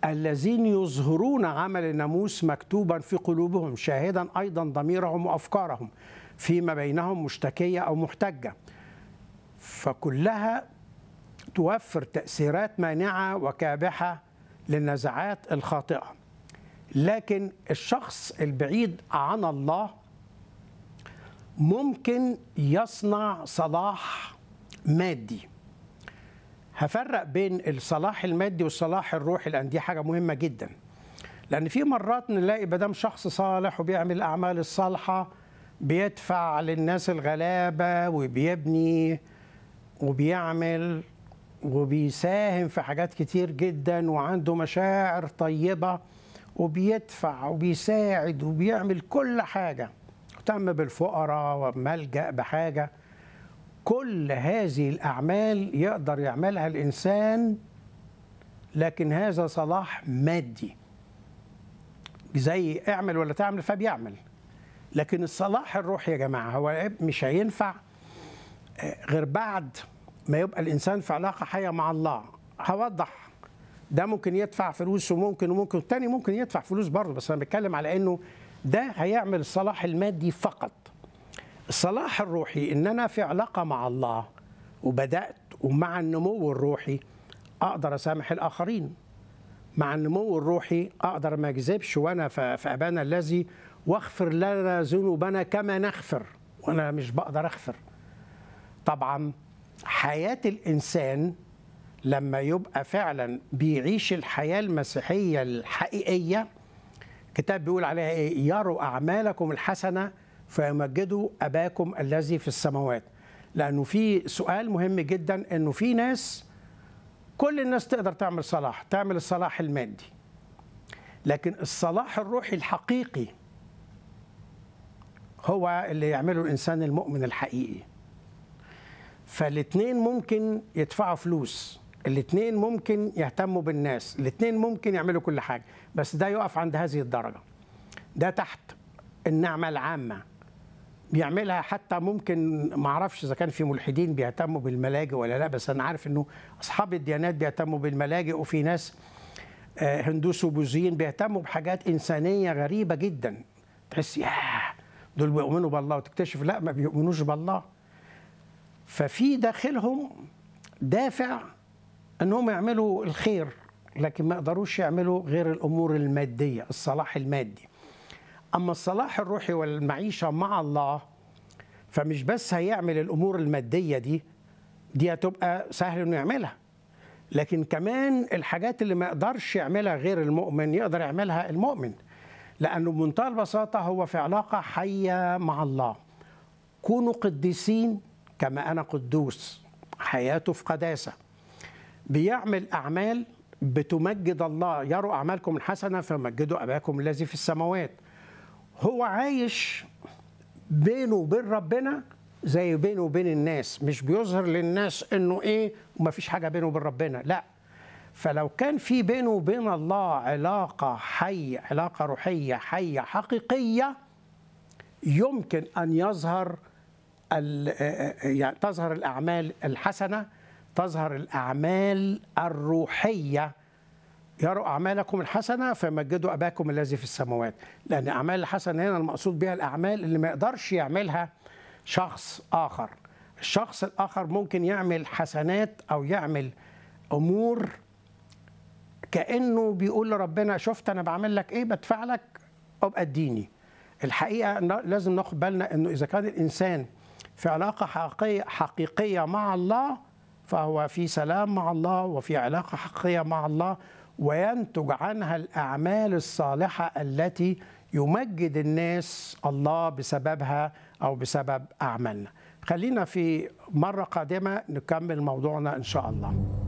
الذين يظهرون عمل الناموس مكتوبا في قلوبهم شاهدا ايضا ضميرهم وافكارهم فيما بينهم مشتكيه او محتجه فكلها توفر تاثيرات مانعه وكابحه للنزعات الخاطئه لكن الشخص البعيد عن الله ممكن يصنع صلاح مادي هفرق بين الصلاح المادي والصلاح الروحي لان دي حاجه مهمه جدا لان في مرات نلاقي مدام شخص صالح وبيعمل الاعمال الصالحه بيدفع للناس الغلابه وبيبني وبيعمل وبيساهم في حاجات كتير جدا وعنده مشاعر طيبه وبيدفع وبيساعد وبيعمل كل حاجه مهتم بالفقراء وملجأ بحاجه كل هذه الأعمال يقدر يعملها الإنسان لكن هذا صلاح مادي زي اعمل ولا تعمل فبيعمل لكن الصلاح الروحي يا جماعة هو مش هينفع غير بعد ما يبقى الإنسان في علاقة حية مع الله هوضح ده ممكن يدفع فلوس وممكن وممكن التاني ممكن يدفع فلوس برضه بس أنا بتكلم على إنه ده هيعمل الصلاح المادي فقط الصلاح الروحي ان انا في علاقه مع الله وبدات ومع النمو الروحي اقدر اسامح الاخرين مع النمو الروحي اقدر ما اكذبش وانا في ابانا الذي واغفر لنا ذنوبنا كما نغفر وانا مش بقدر اغفر طبعا حياه الانسان لما يبقى فعلا بيعيش الحياه المسيحيه الحقيقيه الكتاب بيقول عليها ايه يروا اعمالكم الحسنه فيمجدوا اباكم الذي في السماوات لانه في سؤال مهم جدا انه في ناس كل الناس تقدر تعمل صلاح تعمل الصلاح المادي لكن الصلاح الروحي الحقيقي هو اللي يعمله الانسان المؤمن الحقيقي فالاثنين ممكن يدفعوا فلوس الاثنين ممكن يهتموا بالناس الاثنين ممكن يعملوا كل حاجه بس ده يقف عند هذه الدرجه ده تحت النعمه العامه بيعملها حتى ممكن ما اعرفش اذا كان في ملحدين بيهتموا بالملاجئ ولا لا بس انا عارف انه اصحاب الديانات بيهتموا بالملاجئ وفي ناس هندوس وبوذيين بيهتموا بحاجات انسانيه غريبه جدا تحس ياه دول بيؤمنوا بالله وتكتشف لا ما بيؤمنوش بالله ففي داخلهم دافع انهم يعملوا الخير لكن ما يقدروش يعملوا غير الامور الماديه الصلاح المادي اما الصلاح الروحي والمعيشه مع الله فمش بس هيعمل الامور الماديه دي دي هتبقى سهل انه يعملها لكن كمان الحاجات اللي ما يقدرش يعملها غير المؤمن يقدر يعملها المؤمن لانه بمنتهى البساطه هو في علاقه حيه مع الله كونوا قديسين كما انا قدوس حياته في قداسه بيعمل اعمال بتمجد الله يروا اعمالكم الحسنه فمجدوا اباكم الذي في السماوات هو عايش بينه وبين ربنا زي بينه وبين الناس مش بيظهر للناس انه ايه وما فيش حاجه بينه وبين ربنا لا فلو كان في بينه وبين الله علاقه حيه علاقه روحيه حيه حقيقيه يمكن ان يظهر يعني تظهر الاعمال الحسنه تظهر الاعمال الروحيه يروا أعمالكم الحسنة فيمجدوا أباكم الذي في السماوات لأن أعمال الحسنة هنا المقصود بها الأعمال اللي ما يقدرش يعملها شخص آخر الشخص الآخر ممكن يعمل حسنات أو يعمل أمور كأنه بيقول لربنا شفت أنا بعمل لك إيه بدفع لك أبقى اديني الحقيقة لازم ناخد بالنا أنه إذا كان الإنسان في علاقة حقيقية, حقيقية مع الله فهو في سلام مع الله وفي علاقة حقيقية مع الله وينتج عنها الاعمال الصالحه التي يمجد الناس الله بسببها او بسبب اعمالنا. خلينا في مره قادمه نكمل موضوعنا ان شاء الله.